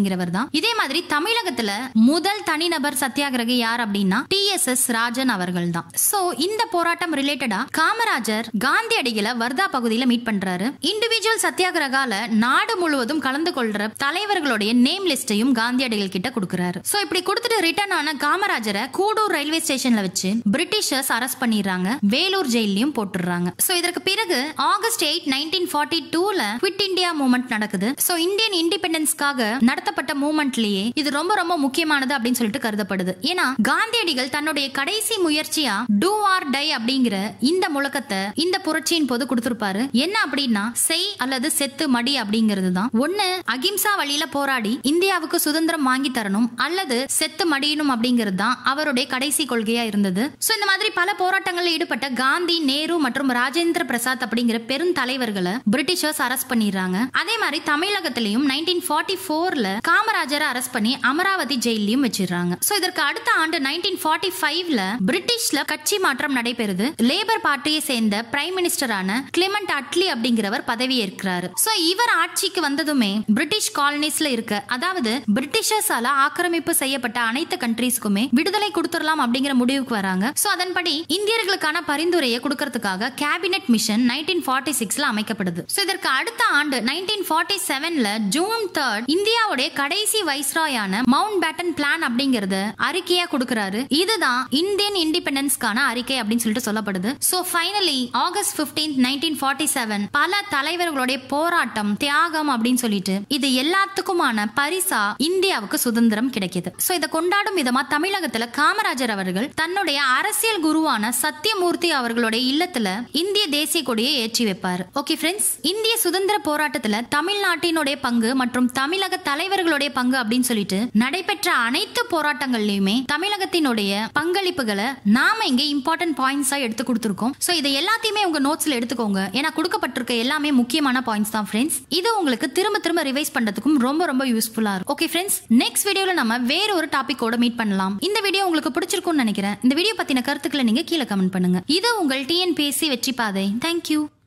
A: அப்படிங்கிறவர் தான் இதே மாதிரி தமிழகத்துல முதல் தனிநபர் சத்தியாகிரகி யார் அப்படின்னா டி எஸ் எஸ் ராஜன் அவர்கள் தான் சோ இந்த போராட்டம் ரிலேட்டடா காமராஜர் காந்தியடிகளை வர்தா பகுதியில மீட் பண்றாரு இண்டிவிஜுவல் சத்தியாகிரகால நாடு முழுவதும் கலந்து கொள்ற தலைவர்களுடைய நேம் லிஸ்டையும் காந்தியடிகள் கிட்ட கொடுக்கறாரு சோ இப்படி கொடுத்துட்டு ரிட்டர்ன் ஆன காமராஜரை கூடூர் ரயில்வே ஸ்டேஷன்ல வச்சு பிரிட்டிஷர்ஸ் அரெஸ்ட் பண்ணிடுறாங்க வேலூர் ஜெயிலையும் போட்டுடுறாங்க சோ இதற்கு பிறகு ஆகஸ்ட் எயிட் நைன்டீன் ஃபார்ட்டி டூல குவிட் இந்தியா மூவ்மெண்ட் நடக்குது சோ இந்தியன் இண்டிபெண்டன்ஸ்க்காக நடத்தப்பட்ட மூவ்மெண்ட்லயே இது ரொம்ப ரொம்ப முக்கியமானது அப்படின்னு சொல்லிட்டு கருதப்படுது ஏன்னா காந்தியடிகள் தன்னுடைய கடைசி முயற்சியா டூ ஆர் டை அப்படிங்கிற இந்த முழக்கத்தை இந்த புரட்சியின் போது கொடுத்திருப்பாரு என்ன அப்படின்னா செய் அல்லது செத்து மடி அப்படிங்கிறது தான் ஒண்ணு அகிம்சா வழியில போராடி இந்தியாவுக்கு சுதந்திரம் வாங்கி தரணும் அல்லது செத்து மடியணும் அப்படிங்கிறது தான் அவருடைய கடைசி கொள்கையா இருந்தது சோ இந்த மாதிரி பல போராட்டங்களில் ஈடுபட்ட காந்தி நேரு மற்றும் ராஜேந்திர பிரசாத் அப்படிங்கிற பெருந்தலைவர்களை பிரிட்டிஷர்ஸ் அரெஸ்ட் பண்ணிடுறாங்க அதே மாதிரி தமிழகத்திலையும் நைன்டீன் ஃபார்ட்டி ஃபோர்ல காமராஜரை அரெஸ்ட் பண்ணி அமராவதி ஜெயிலையும் வச்சிடுறாங்க சோ இதற்கு அடுத்த ஆண்டு நைன்டீன் ஃபார்ட்டி ஃபைவ்ல பிரிட்டிஷ்ல கட்சி மாற்றம் நடைபெறுது லேபர் பார்ட்டியை சேர்ந்த பிரைம் மினிஸ்டரான கிளிமெண்ட் அட்லி அப்படிங்கிறவர் பதவி ஏற்கிறாரு சோ இவர் ஆட்சிக்கு வந்ததுமே பிரிட்டிஷ் காலனிஸ்ல இருக்க அதாவது பிரிட்டிஷர்ஸால ஆக்கிரமிப்பு செய்யப்பட்ட அனைத்து கண்ட்ரீஸ்க்குமே விடுதலை கொடுத்துடலாம் அப்படிங்கிற முடிவுக்கு வராங்க சோ அதன்படி இந்தியர்களுக்கான பரிந்துரையை கொடுக்கறதுக்காக கேபினெட் மிஷன் நைன்டீன் ஃபார்ட்டி சிக்ஸ்ல அமைக்கப்படுது சோ இதற்கு அடுத்த ஆண்டு நைன்டீன் ஃபார்ட்டி செவன்ல ஜூன் தேர்ட் இந்தியாவுடைய கடைசி வைஸ்ராயான மவுண்ட் பேட்டன் பிளான் அப்படிங்கறத அறிக்கையா கொடுக்கறாரு இதுதான் இந்தியன் இண்டிபெண்டன்ஸ்க்கான அறிக்கை அப்படின்னு சொல்லிட்டு சொல்லப்படுது so finally August 15 nineteen forty seven பல தலைவர்களுடைய போராட்டம் தியாகம் அப்படின்னு சொல்லிட்டு இது எல்லாத்துக்குமான பரிசா இந்தியாவுக்கு சுதந்திரம் கிடைக்குது சோ இதை கொண்டாடும் விதமா தமிழகத்துல காமராஜர் அவர்கள் தன்னுடைய அரசியல் குருவான சத்தியமூர்த்தி அவர்களுடைய இல்லத்துல இந்திய தேசிய கொடியை ஏற்றி வைப்பாரு ஓகே ஃப்ரெண்ட்ஸ் இந்திய சுதந்திர போராட்டத்துல தமிழ்நாட்டினுடைய பங்கு மற்றும் தமிழக தலைவர்களுடைய பங்கு அப்படின்னு சொல்லிட்டு நடைபெற்ற அனைத்து போராட்டங்கள்லயுமே தமிழகத்தினுடைய பங்களிப்புகளை நாம இங்க இம்பார்ட்டன்ட் பாயிண்ட்ஸா எடுத்து கொடுத்துருக்கோம் சோ இதை எல்லாத்தையுமே உங்க நோட்ஸ்ல எடுத்துக்கோங்க ஏன்னா கொடுக்கப்பட்டிருக்க எல்லாமே முக்கியமான பாயிண்ட்ஸ் தான் ஃப்ரெண்ட்ஸ் இது உங்களுக்கு திரும்ப திரும்ப ரிவைஸ் பண்றதுக்கும் ரொம்ப ரொம்ப யூஸ்ஃபுல்லா இருக்கும் ஓகே ஃப்ரெண்ட்ஸ் நெக்ஸ்ட் வீடியோல நம்ம வேற ஒரு டாபிக்கோட மீட் பண்ணலாம் இந்த வீடியோ உங்களுக்கு பிடிச்சிருக்கும்னு நினைக்கிறேன் இந்த வீடியோ பத்தின கருத்துக்களை நீங்க கீழே கமெண்ட் பண்ணுங்க இது உங்கள் டிஎன்பிஎஸ்சி வெற்றி பாதை தேங்க்யூ